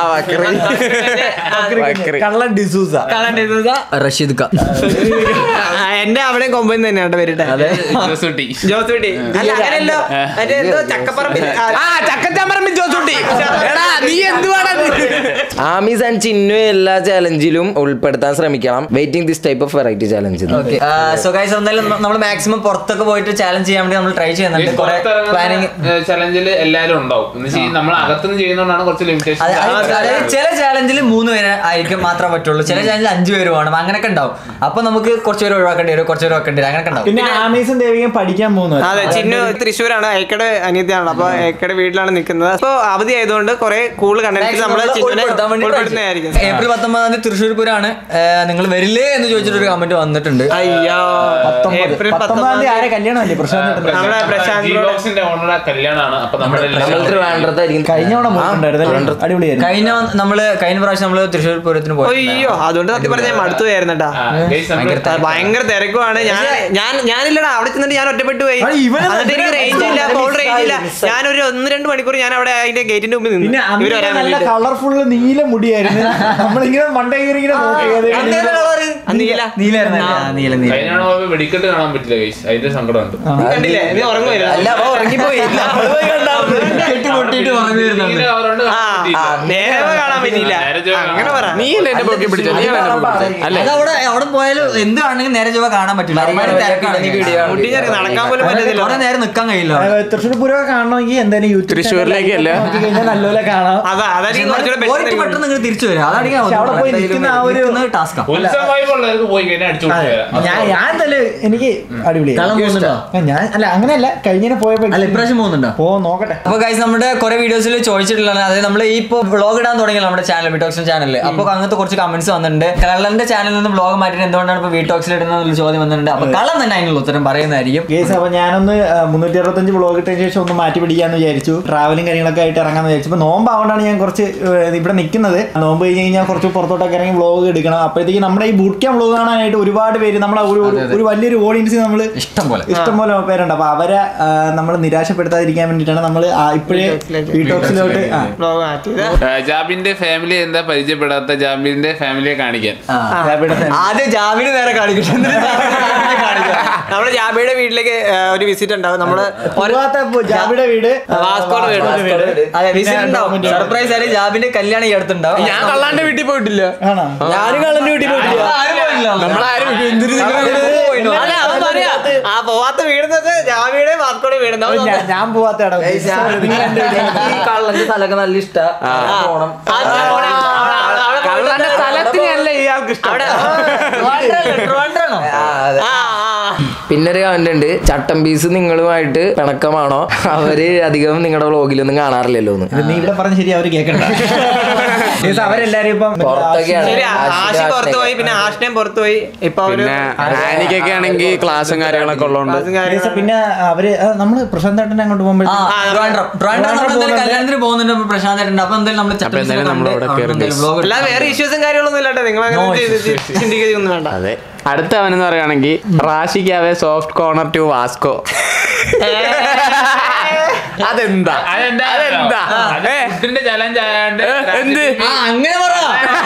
വക്രി വക്രി കള്ളൻ ഡിസൂസ റഷീദ് ഖാൻ ആ, എന്റെ അവിടെ കൊമ്പൻ തന്നെയാണ് പേരിട്ടെ ജോസൂട്ടി. ജോസൂട്ടി അല്ല അങ്ങനെയല്ലോ മറ്റേ എന്തോ ചക്കപ്പറമ്പിൽ ആ, ആ ചക്കച്ചാമ്പറമ്പി ജോസൂട്ടി എടാ നീ എന്തുവാടാ ആമീസ് ആൻഡ് ചിന്നു എല്ലാ ചാലഞ്ചിലും ഉൾപ്പെടുത്താൻ ശ്രമിക്കണം waiting this type of variety challenge so guys എന്തായാലും നമ്മൾ മാക്സിമം പുറത്തൊക്കെ പോയിട്ട് ചാലഞ്ച് ചെയ്യാൻ വേണ്ടി നമ്മൾ ട്രൈ ചെയ്യുന്നുണ്ട് കുറെ പ്ലാനിങ് ചലഞ്ചിൽ എല്ലാരും ഉണ്ടാവും എന്ന് വെച്ചാൽ നമ്മൾ അകത്തുനിന്ന് ചെയ്യുന്നതുകൊണ്ടാണ് കുറച്ച് ലിമിറ്റേഷൻ അതായത് ചില ചാലഞ്ചിൽ മൂന്ന് പേര് ആയിരിക്കും മാത്രമേ പറ്റുള്ളൂ ചില ചാലഞ്ചിൽ അഞ്ചു പേര് വേണം അങ്ങനെയൊക്കെ ഉണ്ടാവും അപ്പൊ നമുക്ക് കുറച്ച് പേര് ഒഴിവാക്കേണ്ടി വരും കുറച്ച് പേര് വെക്കേണ്ടി വരും അങ്ങനെയൊക്കെ ഉണ്ടാവും പിന്നെ ആമീസും ദേവികം പഠിക്കാൻ പോകുന്നു അതെ ചിന്നു തൃശ്ശൂരാണ് ഏക്കടെ അനിയത്തിയാണല്ലോ അപ്പൊ ഏക്കടെ വീട്ടിലാണ് നിൽക്കുന്നത് അപ്പൊ അവധി ആയതുകൊണ്ട് കുറെ കൂള് കണ്ടന്റ് നമ്മള് ചിന്നുവിനെ ഉൾപ്പെടുത്താൻ വേണ്ടി try ചെയ്യും. ഉൾപ്പെടുത്തുന്നതായിരിക്കും ഏപ്രിൽ പത്തൊമ്പതാം തീയതി തൃശ്ശൂർ പൂരാണ് നിങ്ങൾ വരില്ലേ എന്ന് ചോദിച്ചിട്ടൊരു കമന്റ് വന്നിട്ടുണ്ട് അയ്യോ ഏപ്രിൽ പത്തൊമ്പതാം തീയതി ആരെ കല്യാണമല്ലേ പ്രശാന്ത് നമ്മളെ പ്രശാന്ത് ബ്രോ- ബോക്സിന്റെ ഓണറുടെ കല്യാണമാണ് അപ്പൊ നമ്മുടെ നമ്മൾ ട്രിവാൻഡ്രത്തായിരിക്കും കഴിഞ്ഞ തവണ പോയിട്ടുണ്ടായിരുന്നു അടിപൊളിയായിരുന്നു കഴിഞ്ഞ നമ്മള് കഴിഞ്ഞ പ്രാവശ്യം നമ്മള് തൃശ്ശൂർ പൂരത്തിന് പോയി അയ്യോ അതുകൊണ്ട് സത്യം പറഞ്ഞാൽ മടുത്തു പോയായിരുന്നു കേട്ടാ ആ, ഭയങ്കര തിരക്കുമാണ് ഞാൻ ഞാൻ ഞാനില്ലടാ അവിടെ ചെന്നിട്ട് ഞാൻ ഒറ്റപ്പെട്ടു പോയി ആ, ഇവനെ എന്നിട്ട് എനിക്ക് റേഞ്ച് ഇല്ല ഫോൺ റേഞ്ച് ഇല്ല ഞാനൊരു ഒന്ന് രണ്ട് മണിക്കൂർ ഞാൻ അവിടെ അതിന്റെ ഗേറ്റിന്റെ മുമ്പിൽ നിന്ന് പിന്നെ അന്ന് ഇവര് വരാൻ നല്ല വേണ്ടിട്ട് കളർഫുൾ നീല മുടിയായിരുന്നു നമ്മളിങ്ങനെ മണ്ട കയറി ഇങ്ങനെ നോക്കി നീല നീലായിരുന്നു നീല നീല കഴിഞ്ഞ വെടിക്കെട്ട് കാണാൻ പറ്റില്ല ഗൈസ് അതിന്റെ സങ്കടമുണ്ട് നീ കണ്ടില്ലേ നീ ഉറങ്ങുമല്ലോ അല്ല അപ്പൊ ഉറങ്ങിപ്പോയി കെട്ടിമുട്ടിയിട്ട് ഉറങ്ങി വരുന്നുണ്ട് ഇങ്ങനെ അവരോട് ആ കാണാൻ പറ്റിയില്ല. നേരെ കാണാൻ പറ്റിയില്ല നേരെ ചൊവ്വെ അങ്ങനെ പറ നീ അല്ലേ എന്നെ പൊക്കി പിടിച്ചത് നീ അല്ലേ എന്നെ പൊക്കി പിടിച്ചത് അല്ലേ അത് അവിടെ അവിടെ പോയാലും എന്ത് കാണണമെങ്കിൽ നേരെ ചൊവ്വ കാണാൻ പറ്റില്ല അമ്മാതിരി തിരക്കാണ്. മുട്ടി ചേർക്ക് നടക്കാൻ പോലും പറ്റത്തില്ല കുറെ നേരം നിക്കാൻ കഴിയില്ല തൃശ്ശൂർ പൂരമൊക്കെ കാണണമെങ്കിൽ എന്തായാലും യൂട്യൂബ് തൃശ്ശൂരിലേക്ക് അല്ല. നോക്കി കഴിഞ്ഞാൽ നല്ലപോലെ കാണാം അതാ അതായിരിക്കും കുറച്ചുകൂടെ പോയിട്ട് better പെട്ടെന്ന് നിങ്ങൾ തിരിച്ചു വരും അതാണ് ഞാൻ പക്ഷെ അവിടെ പോയി നിൽക്കുന്ന ആ ഒരു- ടാസ്കാ ഉത്സവമായി ഉള്ളവർക്ക് പോയി കഴിഞ്ഞാൽ അടിച്ചു അതെ. കൊടുക്കുക ഞാൻ ഞാൻ എന്തായാലും എനിക്ക് അടിപൊളി കളം പോകുന്നുണ്ടോ ഞാൻ അല്ല അങ്ങനെയല്ല കഴിഞ്ഞതിനെ പോയപ്പോ അല്ല ഇപ്രാവശ്യം പോകുന്നുണ്ടോ പോ നോക്കട്ടെ അപ്പൊ ഗൈസ് നമ്മുടെ കുറെ വീഡിയോസിൽ ചോദിച്ചിട്ടുള്ളതാണ് അതായത് നമ്മൾ ഈ ഇപ്പൊ വ്ളോഗ് ഇടാൻ തുടങ്ങിയല്ലോ നമ്മുടെ ചാനൽ വിടോക്സിൻ ചാനലിൽ അപ്പൊ അങ്ങനത്തെ കുറച്ച് കമന്റ്സ് വന്നിട്ടുണ്ട് കള്ളന്റെ ചാനലിൽ നിന്ന് വ്ളോഗ് മാറ്റിയിട്ട് എന്തുകൊണ്ടാണ് ഇപ്പൊ വീട്ടോക്സിൽ ഇടുന്ന ചോദ്യം വന്നിട്ടുണ്ട് അപ്പൊ കള്ളം തന്നെ അതിനുള്ള ഉത്തരം പറയുന്നതായിരിക്കും കേസ് അപ്പൊ ഞാനൊന്ന് മുന്നൂറ്റി അറുപത്തഞ്ച് വ്ളോഗ് ഇട്ടതിന് ശേഷം ഒന്ന് മാറ്റി പിടിക്കാന്ന് വിചാരിച്ചു ട്രാവലിംഗ് കാര്യങ്ങളൊക്കെ ആയിട്ട് ഇറങ്ങാന്ന് വിചാരിച്ചു ഇപ്പൊ നോമ്പാവണ്ടാണ് ഞാൻ കുറച്ച് ഏഹ്, ഇവിടെ നിൽക്കുന്നത് നോമ്പ് കഴിഞ്ഞ് കഴിഞ്ഞാൽ കുറച്ച് പുറത്തോട്ടൊക്കെ ഇറങ്ങി വ്ളോഗ് എടുക്കണം അപ്പോഴത്തേക്ക് നമ്മുടെ ഈ ബൂട്ട് ക്യാമ്പ് വ്ളോഗ് കാണാനായിട്ട് ഒരുപാട് പേര് നമ്മളെ ഒരു ഒരു- ഒരു വലിയൊരു ഓഡിയൻസ് നമ്മൾ ഇഷ്ടം പോലെ ഇഷ്ടം പോലെ പേരുണ്ട് അപ്പൊ അവരെ നമ്മൾ നിരാശപ്പെടുത്താതിരിക്കാൻ വേണ്ടിയിട്ടാണ് നമ്മൾ ഇപ്പോഴേ വീട്ടോക്സിലോട്ട് ആ vlog മാറ്റിയത് ജാബിന്റെ ഫാമിലി എന്താ പരിചയപ്പെടാത്ത ജാബിന്റെ ഫാമിലിയെ കാണിക്കാൻ ഇവിടെ തന്നെ. ആദ്യം ജാമിന് നേരെ കാണിക്കും നമ്മള് ജാബിയുടെ വീട്ടിലേക്ക് ആ, ഒരു വിസിറ്റ് ഉണ്ടാവും നമ്മള് പൂവാത്ത പു- ജാബിയുടെ വീട് വാസ്കോട് വീട്. അതെ വിസിറ്റ് ഉണ്ടാവും സർപ്രൈസ് ആയിട്ട് ജാബിന്റെ കല്യാണം ഈ അടുത്തുണ്ടാവും ഞാൻ കള്ളാന്റെ വീട്ടിൽ പോയിട്ടില്ല ആണോ ഞാനും കള്ളന്റെ വീട്ടിൽ പോയിട്ടില്ല ആരും പോയില്ല നമ്മളാരും എന്തിനു നിങ്ങൾ അല്ല അവൻ പറയാ ആ പോവാത്ത വീടുന്നത് ജാബിയുടെ വാസ്കോട് വീടുണ്ടാവും ഞാൻ- ഞാൻ പോവാത്ത ഇടം. നിങ്ങൾ എന്റെ വീട്ടിൽ ഈ കള്ളന്റെ സ്ഥലമൊക്കെ നല്ല ഇഷ്ടാ പോണം കള്ളാന്റെ സ്ഥലത്തിനല്ല ഇയാൾക്ക് ഇഷ്ടം ആ, അതെ. പിന്നെ ഒരു കമന്റ് ഉണ്ട് ചട്ടം പീസ് നിങ്ങളുമായിട്ട് പിണക്കമാണോ അവര് അധികം നിങ്ങളുടെ വ്ളോഗിലൊന്നും കാണാറില്ലല്ലോ എന്ന് ഇത് നീ ഇവിടെ പറഞ്ഞ ശരി അവര് കേൾക്കണ്ട കേസ് അവരെല്ലാരും ഇപ്പം പുറത്തൊക്കെയാണ് ശരി ആശിക, ആശി പുറത്തു ആശിക. പോയി പിന്നെ ആഷിനെയും പുറത്തു പോയി ഇപ്പൊ അവര് പിന്നെ ആനിക്കൊക്കെ ആണെങ്കിൽ ക്ലാസ്സും കാര്യങ്ങളൊക്കെ ഉള്ളതുകൊണ്ട് ക്ലാസ്സും കേസ് കാര്യങ്ങളും പിന്നെ അവര് ആ, നമ്മള് പ്രശാന്ത് ഏട്ടനെ അങ്ങോട്ട് ആ, പോകുമ്പോഴത്തേക്കും ട്രിവാൻഡ്രം. ട്രിവാൻഡ്രം നമ്മൾ എന്തായാലും കല്യാണത്തിന് പോകുന്നുണ്ട് അപ്പൊ പ്രശാന്ത് ഏട്ടനുണ്ട്. അപ്പൊ എന്തായാലും നമ്മള് അപ്പൊ എന്തായാലും ചട്ടമ്പീസിനെ നമ്മളവിടെ കണ്ട് കയറി അവിടെ guys. vlog എടുക്കാം. അല്ലാതെ വേറെ ഇഷ്യൂസും കാര്യങ്ങളൊന്നും ഇല്ലാട്ടെ നിങ്ങൾ അങ്ങനെ No ചെയ്ത് ചിന്തിക്കൊന്നും വേണ്ട അതെ അടുത്ത അവനെന്ന് പറയുകയാണെങ്കിൽ റാഷിക്കാവേ സോഫ്റ്റ് കോർണർ ടു വാസ്കോ അതെന്താ അതെന്താ അതെന്താ ഏ, ഫുഡിന്റെ ചലഞ്ച് ആയാണ്ട് ഏ, എന്ത് ആ, അങ്ങനെ പറ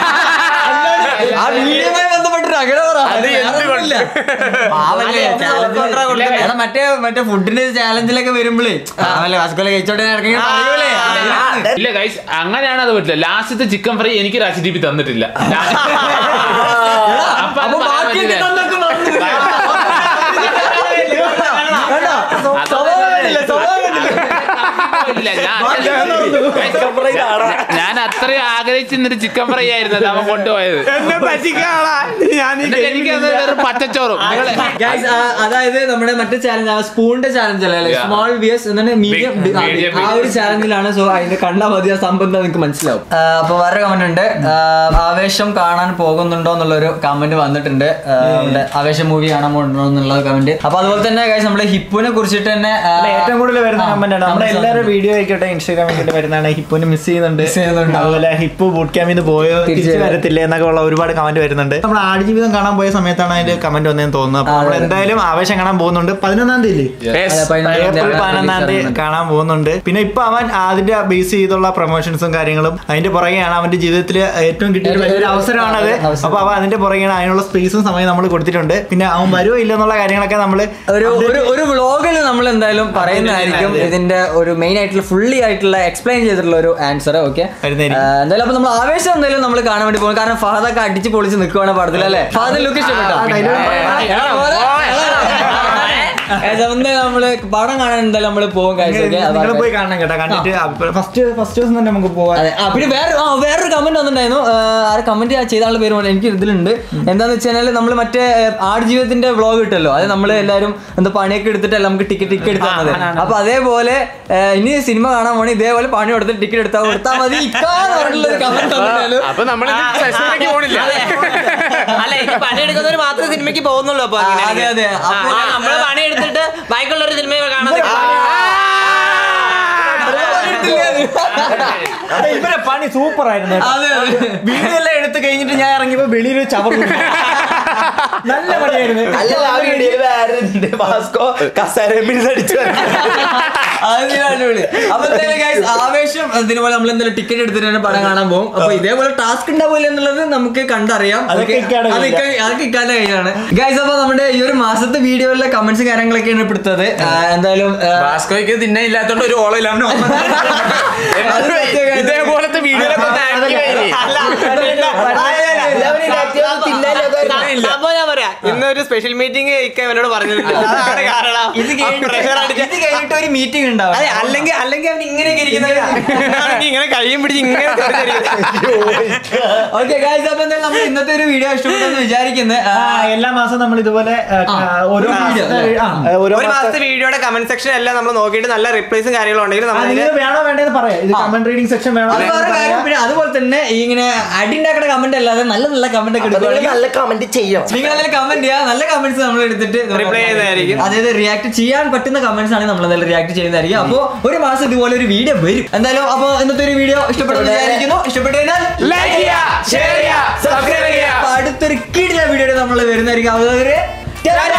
ആ വീഡിയോയുമായി ബന്ധപ്പെട്ടിട്ട് അങ്ങനെ പറ അത് എന്തുകൊണ്ട്? പാവല്ലേ, challenge ല് എടാ, മറ്റേ മറ്റേ ഫുഡിന്റെ ചാലഞ്ചിലൊക്കെ വരുമ്പോഴേ ആവല്ലേ വാസ്കോലെ കഴിച്ചോട്ടെ ഇടയ്ക്ക് പറയൂലേ അതിനാണ്. ഇല്ല ഗൈസ് അങ്ങനെയാണ് അത് പറ്റില്ല ലാസ്റ്റത്തെ ചിക്കൻ ഫ്രൈ എനിക്ക് രാശി ടി പി തന്നിട്ടില്ല അപ്പൊ അത് അപ്പൊ പറയാൻ ബാക്കിയൊക്കെ പറ്റില്ല. തന്നൊക്കെ വന്നു. കണ്ടോ? അത് സ്വഭാവം കണ്ടില്ലേ? സ്വഭാവം കണ്ടില്ലേ? ഇല്ല, ഞാൻ- ഞാൻ അത്രയും ആഗ്രഹിച്ചിരുന്നൊരു ചിക്കൻ ഫ്രൈ ആയിരുന്നു അത് അവൻ കൊണ്ടുപോയത് എന്നെ പറ്റിക്കാളാ ഞാൻ ഈ എന്നിട്ട് എനിക്ക് അത് വെറും പച്ചച്ചോറും നിങ്ങള് Guys, ആ, അതായത് നമ്മുടെ മറ്റേ ചാലഞ്ച് ആ സ്പൂണിന്റെ ചാലഞ്ച് അല്ലേ Yeah. സ്മോൾ വിയസ് എന്താണ് മീഡിയം Big- medium ആ ഒരു ചാലഞ്ചിലാണ് സോ അതിന്റെ കണ്ടാ മതി ആ സംബന്ധം നിങ്ങൾക്ക് മനസ്സിലാവും അപ്പൊ വേറെ കമന്റ് ഉണ്ട് ആ, ആവേശം കാണാൻ പോകുന്നുണ്ടോ എന്നുള്ളൊരു കമന്റ് വന്നിട്ടുണ്ട് ആ, നമ്മുടെ ആവേശം മൂവി കാണാൻ പോകുന്നുണ്ടോ എന്നുള്ള കമന്റ് അപ്പൊ അതുപോലെ തന്നെ ഗൈസ് നമ്മുടെ ഹിപ്പുനെ കുറിച്ചിട്ട് തന്നെ ആ, ഏറ്റവും കൂടുതൽ വരുന്ന ആ, കമന്റ് ആണ് നമ്മുടെ comments എല്ലാവരും വന്നിട്ടുണ്ട്. വീഡിയോ ആയിക്കോട്ടെ ഇൻസ്റ്റാഗ്രാമിൽ വരുന്നതാണ് ഹിപ്പുവിനെ മിസ് ചെയ്യുന്നുണ്ട് അതുപോലെ ഹിപ്പു ബൂട്ട് ക്യാമ്പിൽ നിന്ന് പോയോ തിരിച്ചു വരത്തില്ല എന്നൊക്കെ ഉള്ള ഒരുപാട് കമന്റ് വരുന്നുണ്ട് നമ്മൾ ആടുജീവിതം കാണാൻ പോയ സമയത്താണ് അതിന്റെ കമന്റ് വന്നതെന്ന് തോന്നുന്നു അപ്പൊ നമ്മൾ എന്തായാലും ആവേശം കാണാൻ പോകുന്നുണ്ട് പതിനൊന്നാം തീയതി ഏപ്രിൽ പതിനൊന്നാം തീയതി കാണാൻ പോകുന്നുണ്ട് പിന്നെ ഇപ്പൊ അവൻ അതിന്റെ ബേസ് ചെയ്തുള്ള പ്രൊമോഷൻസും കാര്യങ്ങളും അതിന്റെ പുറകെയാണ് അവന്റെ ജീവിതത്തിൽ ഏറ്റവും കിട്ടിയ ഒരു വലിയൊരു അവസരമാണത് അപ്പൊ അവൻ അതിന്റെ പുറകെയാണ് അതിനുള്ള സ്പേസും സമയം നമ്മൾ കൊടുത്തിട്ടുണ്ട് പിന്നെ അവൻ വരുമോ ഇല്ല എന്നുള്ള കാര്യങ്ങളൊക്കെ നമ്മൾ ഒരു ഒരു ഒരു വ്ളോഗിൽ നമ്മൾ എന്തായാലും പറയുന്നതായിരിക്കും ഇതിന്റെ ഒരു മെയിൻ ആയിട്ടുള്ള ഫുള്ളി ആയിട്ടുള്ള എക്സ്പ്ലെയിൻ ചെയ്തിട്ടുള്ള ഒരു ആൻസർ ഓക്കെ വരുന്നതായിരിക്കും. എന്തായാലും അപ്പൊ നമ്മൾ ആവേശം എന്തായാലും നമ്മൾ കാണാൻ വേണ്ടി പോകും കാരണം ഫഹദൊക്കെ അടിച്ച് പൊളിച്ച് നിൽക്കുവാണ് പടത്തിൽ അല്ലേ ഫഹദ് ലുക്ക് ഇഷ്ടപ്പെട്ടോ എടാ, പോരെ. Guys, അപ്പൊ എന്തായാലും നമ്മള് പടം കാണാൻ എന്തായാലും നമ്മള് പോകും guys, okay? അപ്പൊ നിങ്ങൾ പോയി കാണണം കേട്ടോ കണ്ടിട്ട് ഫസ്റ്റ് ഫസ്റ്റ് ദിവസം തന്നെ നമുക്ക് പോവാം അതെ ആ പിന്നെ വേറെ ആ വേറൊരു കമന്റ് വന്നിട്ടുണ്ടായിരുന്നു ആ കമന്റ് ചെയ്ത ആളുടെ പേര് പോലെ എനിക്ക് ഇതിലുണ്ട് എന്താന്ന് വെച്ച് കഴിഞ്ഞാൽ നമ്മൾ മറ്റേ ആട് ജീവിതത്തിന്റെ വ്ളോഗ് കിട്ടല്ലോ അത് നമ്മൾ എല്ലാവരും എന്താ പണിയൊക്കെ എടുത്തിട്ടല്ല നമുക്ക് ടിക്കറ്റ് ടിക്കറ്റ് എടുത്താൽ മതി അപ്പൊ അതേപോലെ ഏ, ഇനി സിനിമ കാണാൻ പോണേ ഇതേപോലെ പണി കൊടുത്തിട്ട് ടിക്കറ്റ് എടുത്താൽ കൊടുത്താൽ മതി ഇക്കാന്ന് പറഞ്ഞിട്ടുള്ള ഒരു കമന്റ് വന്നിട്ടുണ്ടായിരുന്നു അപ്പൊ നമ്മൾ സെഷനിലേക്ക് പോണില്ല അല്ല എനിക്ക് പണിയെടുക്കുന്നവർ മാത്രമേ സിനിമയ്ക്ക് പോകുന്നുള്ളൂ അപ്പൊ ആ, അതെ, അതെ. അപ്പൊ ആ, നമ്മള് പണിയെടുത്തിട്ട് ബാക്കിയുള്ള ഒരു സിനിമ കാണാൻ അതെ, ഇവരെ പണി സൂപ്പർ ആയിരുന്നു കേട്ടോ. അതെ, അതെ. വീഡിയോ എല്ലാം എടുത്ത് കഴിഞ്ഞിട്ട് ഞാൻ ഇറങ്ങിയപ്പോ വെളിയിൽ ചവർ നല്ല പണിയായിരുന്നു അത് ഞാൻ അടിപൊളി. അപ്പൊ എന്തായാലും guys, ആവേശം ഇതിനുപോലെ നമ്മൾ എന്തായാലും ടിക്കറ്റ് എടുത്തിട്ട് തന്നെ പടം കാണാൻ പോകും അപ്പൊ ഇതേപോലെ ടാസ്ക് ഉണ്ടാവില്ല എന്നുള്ളത് നമുക്ക് കണ്ടറിയാം അതൊക്കെ Okay? ഇക്കാടെ അത് ഇക്ക- അതൊക്കെ ഇക്കാന്റെ കയ്യിലാണ് ഗൈസ് അപ്പൊ നമ്മുടെ ഈ ഒരു മാസത്തെ വീഡിയോയിലെ കമന്റ്സ് കാര്യങ്ങളൊക്കെയാണ് ഇപ്പൊ എടുത്തത് ആ, എന്തായാലും ആ, ഭാസ്കോയ്ക്ക് തിന്നെ ഇല്ലാത്തോണ്ട് ഒരു ഓളം ഇല്ലാണ്ട് അത് സത്യം guys. ഇതേപോലത്തെ വീഡിയോയിലൊക്കെ ഒന്ന് active ആയില്ലേ? അപ്പൊ ഞാൻ പറയാം ഇന്നൊരു സ്പെഷ്യൽ മീറ്റിംഗ് ഇക്ക എന്നോട് പറഞ്ഞിട്ടുണ്ട് അതാണ് കാരണം ഇത് കഴിഞ്ഞിട്ട് പ്രഷർ അടിച്ച് ഇത് കഴിഞ്ഞിട്ട് ഒരു മീറ്റിംഗ് ഉണ്ടാവും അതെ അല്ലെങ്കിൽ അല്ലെങ്കിൽ അവൻ ഇങ്ങനെയൊക്കെ ഇരിക്കുന്നത് ഇങ്ങനെ കഴിയും പിടിച്ച് ഇങ്ങനെ ഓക്കെ ഗൈസ് അപ്പൊ എന്തായാലും നമ്മൾ ഇന്നത്തെ ഒരു വീഡിയോ ഇഷ്ടപ്പെട്ടെന്ന് വിചാരിക്കുന്നത് ആ, എല്ലാ മാസവും നമ്മൾ ഇതുപോലെ ആ, ആ, ഓരോ ഒരു video, മാസത്തെ- ആ, ഓരോ ഒരു മാസത്തെ മാസത്തെ വീഡിയോയുടെ കമന്റ് സെക്ഷൻ എല്ലാം നമ്മൾ നോക്കിയിട്ട് നല്ല റിപ്ലൈസും കാര്യങ്ങളും ഉണ്ടെങ്കിൽ ആ, നമ്മൾ നിങ്ങൾ വേണോ വേണ്ടതെന്ന് പറയാം ഇത് കമന്റ് റീഡിംഗ് സെക്ഷൻ വേണോ അത് വേറെ കാര്യം പിന്നെ അതുപോലെ തന്നെ ഈ ഇങ്ങനെ അടിണ്ടാക്കുന്ന കമന്റ് അല്ലാതെ നല്ല നല്ല കമന്റ് ഒക്കെ എടുക്കുകയാണെങ്കിൽ നല്ല കമന്റ് ചെയ്യണം നിങ്ങൾ അതിൽ കമന്റ് ചെയ്യുക നല്ല കമന്റ്സ് നമ്മൾ എടുത്തിട്ട് നമ്മൾ Reply ചെയ്യുന്നതായിരിക്കും. അതായത് റിയാക്ട് ചെയ്യാൻ പറ്റുന്ന കമന്റ്സ് ആണ് നമ്മൾ എന്തായാലും റിയാക്ട് ചെയ്യുന്നതായിരിക്കും അപ്പോൾ ഒരു മാസം ഇതുപോലെ ഒരു വീഡിയോ വരും എന്തായാലും അപ്പോൾ ഇന്നത്തെ ഒരു വീഡിയോ ഇഷ്ടപ്പെട്ടെന്ന് വിചാരിക്കുന്നു ഇഷ്ടപ്പെട്ടു കഴിഞ്ഞാൽ Like ചെയ്യുക, share ചെയ്യുക, subscribe ചെയ്യുക. അപ്പൊ അടുത്തൊരു കിടില വീഡിയോ നമ്മൾ വരുന്നതായിരിക്കും അതുവരെ